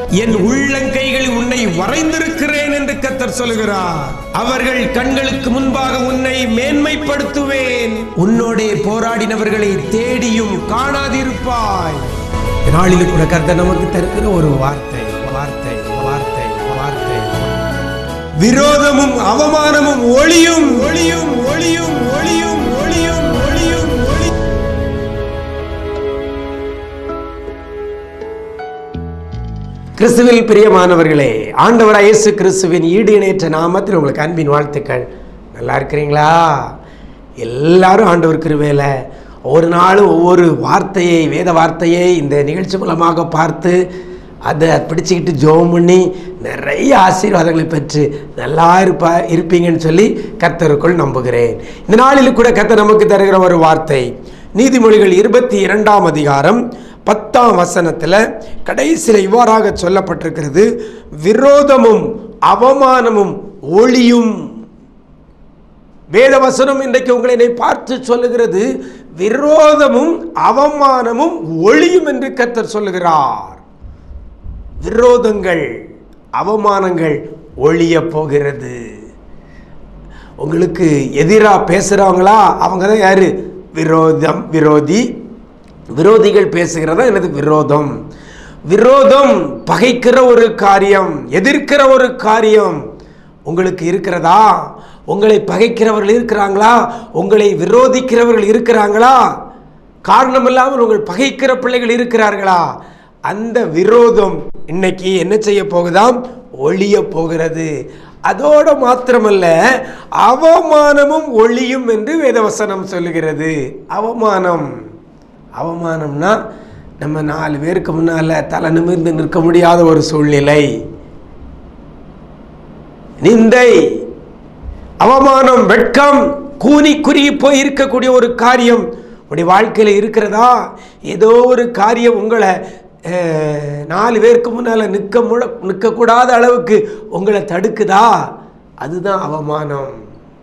என் உள்ளங்கைகளில் உன்னை வரைந்திருக்கிறேன் என்று கத்தர் சொல்கிறார் அவர்கள் கண்களுக்கு முன்பாக உன்னை மேன்மைப்படுத்துவேன் உன்னோடே போராடினவர்களை தேடியும் காணாதிருப்பாய் இந்த நாளில் கூட கர்த்தர் நமக்கு தருகிற ஒரு வார்த்தை வார்த்தை வார்த்தை வார்த்தை விரோதமும் அவமானமும் ஒளியும் ஒளியும் ஒளியும் ஒளியும் ஒளியும் ஒளியும் ஒளி கிறிஸ்துவில் பிரியமானவர்களே ஆண்டவராய் இயேசு கிறிஸ்துவின் ஈடு இணையற்ற நாமத்தில் உங்களுக்கு அன்பின் வாழ்த்துக்கள் நல்லா இருக்கிறீங்களா எல்லாரும் ஆண்டவர் கிருபையில ஒவ்வொரு நாளும் ஒவ்வொரு வார்த்தையை வேத வார்த்தையை இந்த நிகழ்ச்சி மூலமாக பார்த்து அதை பிடிச்சிக்கிட்டு ஜெபம் பண்ணி நிறைய ஆசீர்வாதங்களை பெற்று நல்லா இருப்பா இருப்பீங்கன்னு சொல்லி கர்த்தருக்குள் நம்புகிறேன் இந்த நாளில் கூட கர்த்தர் நமக்கு தருகிற ஒரு வார்த்தை நீதிமொழிகள் இருபத்தி இரண்டாம் அதிகாரம் பத்தாம் வசனத்தில் கடைசியில் இவ்வாறாக சொல்லப்பட்டிருக்கிறது விரோதமும் அவமானமும் ஒளியும் வேதவசனம் இன்றைக்கு உங்களை என்னை பார்த்து சொல்லுகிறது விரோதமும் அவமானமும் ஒளியும் என்று கர்த்தர் சொல்லுகிறார் விரோதங்கள் அவமானங்கள் ஒழிய போகிறது உங்களுக்கு எதிராக பேசுகிறவங்களா அவங்க தான் யாரு விரோதம் விரோதி விரோதிகள் பேசுகிறதா எனது விரோதம் விரோதம் பகைக்கிற ஒரு காரியம் எதிர்க்கிற ஒரு காரியம் உங்களுக்கு இருக்கிறதா உங்களை பகைக்கிறவர்கள் இருக்கிறாங்களா உங்களை விரோதிக்கிறவர்கள் இருக்கிறாங்களா காரணம் இல்லாமல் உங்கள் பகைக்கிற பிள்ளைகள் இருக்கிறார்களா அந்த விரோதம் இன்னைக்கு என்ன செய்ய போகுதாம் ஒழிய போகிறது அதோட மாத்திரமல்ல அவமானமும் ஒளியும் என்று வேதவசனம் சொல்லுகிறது அவமானம் அவமானம்னா நம்ம நாலு பேருக்கு முன்னால தலை நிமிர்ந்து நிற்க முடியாத ஒரு சூழ்நிலை நிந்தை அவமானம் வெட்கம் கூனி குறுகி போய் இருக்கக்கூடிய ஒரு காரியம் உடைய வாழ்க்கையில் இருக்கிறதா ஏதோ ஒரு காரியம் உங்களை அஹ், நாலு பேருக்கு முன்னால் நிற்க முட நிற்கக்கூடாத அளவுக்கு உங்களை தடுக்குதா அதுதான் அவமானம்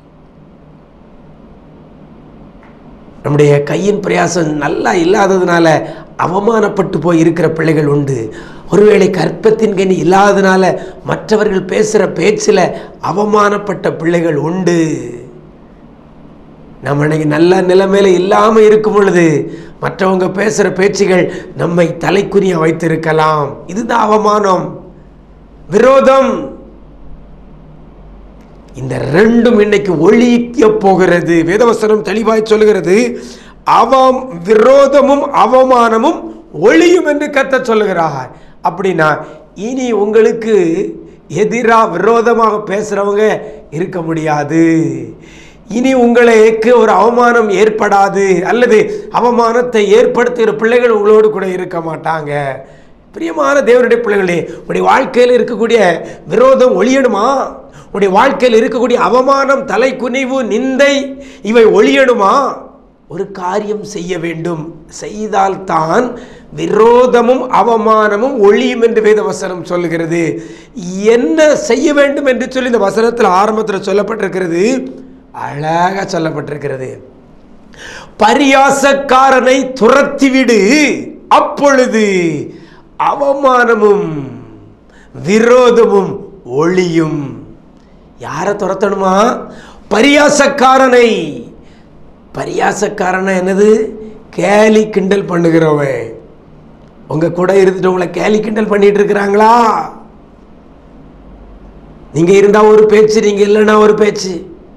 நம்முடைய கையின் பிரயாசம் நல்லா இல்லாததுனால அவமானப்பட்டு போய் இருக்கிற பிள்ளைகள் உண்டு ஒருவேளை கற்பத்தின் கனி இல்லாததுனால மற்றவர்கள் பேசுகிற பேச்சில் அவமானப்பட்ட பிள்ளைகள் உண்டு நம்ம இன்னைக்கு நல்ல நிலைமையில இல்லாமல் இருக்கும் பொழுது மற்றவங்க பேசுகிற பேச்சுகள் நம்மை தலைக்குனிய வைத்திருக்கலாம் இதுதான் அவமானம் விரோதம் இந்த ரெண்டும் இன்னைக்கு ஒழிக்க போகிறது வேதவசனம் தெளிவாய் சொல்லுகிறது அவம் விரோதமும் அவமானமும் ஒளியும் என்று கத்த சொல்லுகிறார் அப்படின்னா இனி உங்களுக்கு எதிராக விரோதமாக பேசுகிறவங்க இருக்க முடியாது இனி உங்களுக்கு ஒரு அவமானம் ஏற்படாது அல்லது அவமானத்தை ஏற்படுத்துகிற பிள்ளைகள் உங்களோடு கூட இருக்க மாட்டாங்க பிரியமான தேவனுடைய பிள்ளைகளே உடைய வாழ்க்கையில் இருக்கக்கூடிய விரோதம் ஒளியணுமா உடைய வாழ்க்கையில் இருக்கக்கூடிய அவமானம் தலை குனிவு நிந்தை இவை ஒளியணுமா ஒரு காரியம் செய்ய வேண்டும் செய்தால்தான் விரோதமும் அவமானமும் ஒளியும் என்று வேத வசனம் சொல்லுகிறது என்ன செய்ய வேண்டும் என்று சொல்லி இந்த வசனத்தில் ஆரம்பத்தில் சொல்லப்பட்டிருக்கிறது அழகாக சொல்லப்பட்டிருக்கிறது பரியாசக்காரனை துரத்திவிடு அப்பொழுது அவமானமும் விரோதமும் ஒளியும் யாரை துரத்தணுமா பரியாசக்காரனை பரியாசக்காரனை என்னது கேலி கிண்டல் பண்ணுகிறவன் உங்க கூட இருந்துட்டு உங்களை கேலி கிண்டல் பண்ணிட்டு இருக்கிறாங்களா நீங்க இருந்தா ஒரு பேச்சு நீங்க இல்லைன்னா ஒரு பேச்சு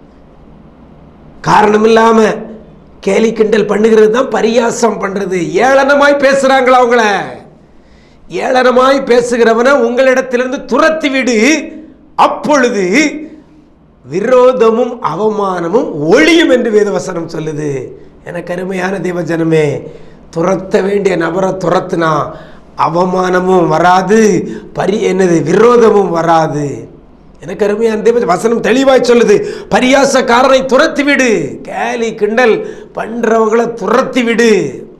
காரணம் இல்லாம கேலி கிண்டல் பண்ணுகிறது தான் பரியாசம் பண்றது ஏளனமாய் பேசுறாங்களா அவங்கள ஏளனமாய் பேசுகிறவனை உங்களிடத்திலிருந்து துரத்தி விடு அப்பொழுது விரோதமும் அவமானமும் ஒளியும் என்று வேதவசனம் சொல்லுது எனக்கு அருமையான தேவஜனமே துரத்த வேண்டிய நபரை துரத்துனா அவமானமும் வராது பரி என்னது விரோதமும் வராது எனக்கு அருமையான தேவ வசனம் தெளிவாய் சொல்லுது பரியாசக்காரனை துரத்தி விடு கேலி கிண்டல் பண்றவங்கள துரத்தி விடு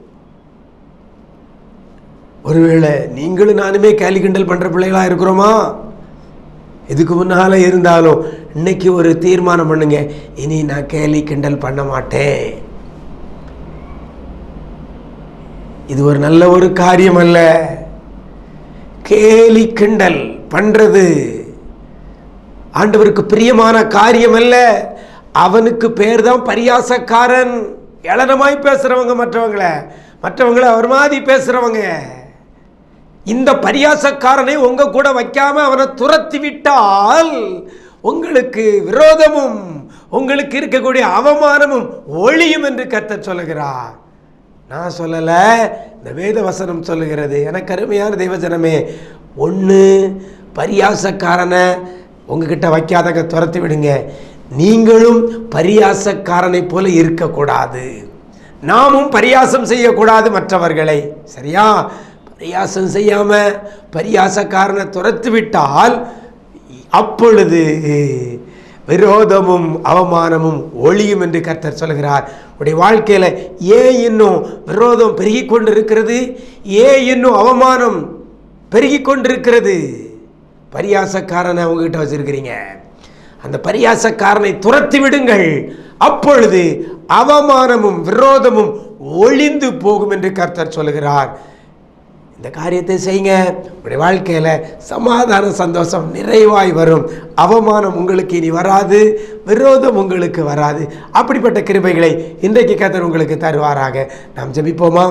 ஒருவேளை நீங்களும் நானுமே கேலி கிண்டல் பண்ற பிள்ளைகளா இருக்கிறோமா இதுக்கு முன்னால இருந்தாலும் இன்னைக்கு ஒரு தீர்மானம் பண்ணுங்க இனி நான் கேலி கிண்டல் பண்ண மாட்டேன் இது ஒரு நல்ல ஒரு காரியம் அல்ல கேலி கிண்டல் பண்றது ஆண்டவருக்கு பிரியமான காரியம் அல்ல அவனுக்கு பேர் தான் பரியாசக்காரன் ஏளனமாய் பேசுறவங்க மற்றவங்கள மற்றவங்கள அவர் மாதிரி பேசுறவங்க இந்த பரியாசக்காரனை உங்க கூட வைக்காம அவனை துரத்தி விட்டால் உங்களுக்கு விரோதமும் உங்களுக்கு இருக்கக்கூடிய அவமானமும் ஒளியும் என்று கத்த சொல்லுகிறார் நான் சொல்லல இந்த வேத வசனம் சொல்லுகிறது எனக்கு அருமையான தெய்வஜனமே ஒன்று பரியாசக்காரனை உங்ககிட்ட வைக்காதங்க துரத்தி விடுங்க நீங்களும் பரியாசக்காரனை போல இருக்கக்கூடாது நாமும் பரியாசம் செய்யக்கூடாது மற்றவர்களை சரியா பரியாசம் செய்யாம பரியாசக்காரனை துரத்து விட்டால் அப்பொழுது விரோதமும் அவமானமும் ஒளியும் என்று கர்த்தர் சொல்கிறார் உடைய வாழ்க்கையில் ஏன் இன்னும் விரோதம் பெருகி கொண்டிருக்கிறது ஏன் இன்னும் அவமானம் பெருகி கொண்டிருக்கிறது பரியாசக்காரனை உங்ககிட்ட வச்சிருக்கிறீங்க அந்த பரியாசக்காரனை துரத்தி விடுங்கள் அப்பொழுது அவமானமும் விரோதமும் ஒளிந்து போகும் என்று கர்த்தர் சொல்கிறார் இந்த காரியத்தை செய்யுங்க உங்களுடைய வாழ்க்கையில் சமாதான சந்தோஷம் நிறைவாய் வரும் அவமானம் உங்களுக்கு இனி வராது விரோதம் உங்களுக்கு வராது அப்படிப்பட்ட கிருபைகளை இன்றைக்கு கத்தர் உங்களுக்கு தருவாராக நாம் ஜெபிப்போமா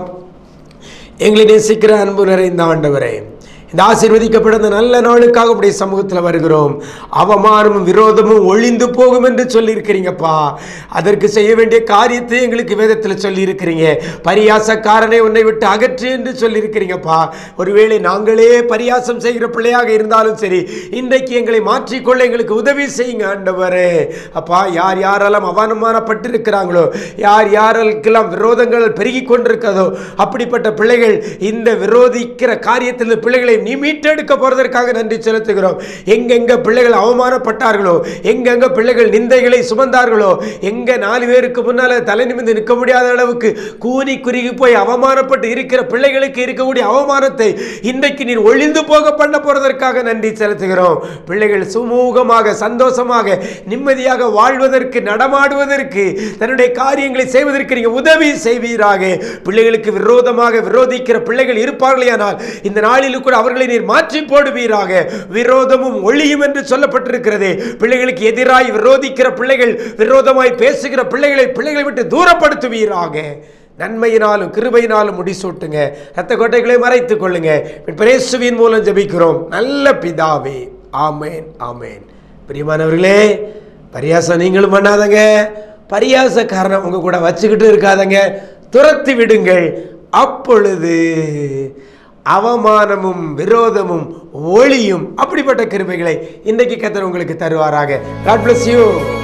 எங்களை நேசிக்கிற அன்பு நிறைந்த ஆண்டவரே இந்த ஆசீர்வதிக்கப்பட்ட இந்த நல்ல நாளுக்காக உடைய சமூகத்தில் வருகிறோம் அவமானமும் விரோதமும் ஒளிந்து போகும் என்று சொல்லியிருக்கிறீங்கப்பா அதற்கு செய்ய வேண்டிய காரியத்தை எங்களுக்கு வேதத்தில் சொல்லியிருக்கிறீங்க பரியாசக்காரனை உன்னை விட்டு அகற்று என்று சொல்லியிருக்கிறீங்கப்பா ஒருவேளை நாங்களே பரியாசம் செய்கிற பிள்ளையாக இருந்தாலும் சரி இன்றைக்கு எங்களை மாற்றிக்கொள்ள எங்களுக்கு உதவி செய்யுங்க ஆண்டவரே அப்பா யார் யாரெல்லாம் அவமானமானப்பட்டிருக்கிறாங்களோ யார் யாருக்கெல்லாம் விரோதங்கள் பெருகி கொண்டிருக்கிறதோ அப்படிப்பட்ட பிள்ளைகள் இந்த விரோதிக்கிற காரியத்தில் பிள்ளைகளை நீ மீட்டெடுக்க போறதற்காக நன்றி செலுத்துகிறோம் எங்கெங்க பிள்ளைகள் அவமானப்பட்டார்களோ எங்கெங்க பிள்ளைகள் நிந்தைகளை சுமந்தார்களோ எங்க நாலு பேருக்கு முன்னால தலை நிமிர்ந்து நிற்க முடியாத அளவுக்கு கூனி குறுகி போய் அவமானப்பட்டு இருக்கிற பிள்ளைகளுக்கு இருக்கக்கூடிய அவமானத்தை இன்றைக்கு நீர் ஒளிந்து போக பண்ண போறதற்காக நன்றி செலுத்துகிறோம் பிள்ளைகள் சுமூகமாக சந்தோஷமாக நிம்மதியாக வாழ்வதற்கு நடமாடுவதற்கு தன்னுடைய காரியங்களை செய்வதற்கு நீங்க உதவி செய்வீராக பிள்ளைகளுக்கு விரோதமாக விரோதிக்கிற பிள்ளைகள் இருப்பார்களேயானால் இந்த நாளில் கூட அவர்களை நீர் மாற்றி போடுவீராக விரோதமும் ஒளியும் என்று சொல்லப்பட்டிருக்கிறது பிள்ளைகளுக்கு எதிராய் விரோதிக்கிற பிள்ளைகள் விரோதமாய் பேசுகிற பிள்ளைகளை பிள்ளைகளை விட்டு தூரப்படுத்துவீராக நன்மையினாலும் கிருபையினாலும் முடிசூட்டுங்க ரத்த கோட்டைகளை மறைத்துக் கொள்ளுங்க பிரேசுவின் மூலம் ஜெபிக்கிறோம் நல்ல பிதாவே ஆமேன் ஆமேன் பிரியமானவர்களே பரியாசம் நீங்களும் பண்ணாதங்க பரியாசக்காரனை உங்க கூட வச்சுக்கிட்டு இருக்காதங்க துரத்தி விடுங்கள் அப்பொழுது அவமானமும் விரோதமும் ஒளியும் அப்படிப்பட்ட கிருபைகளை இன்றைக்கு கத்தர் உங்களுக்கு தருவாராக காட் bless you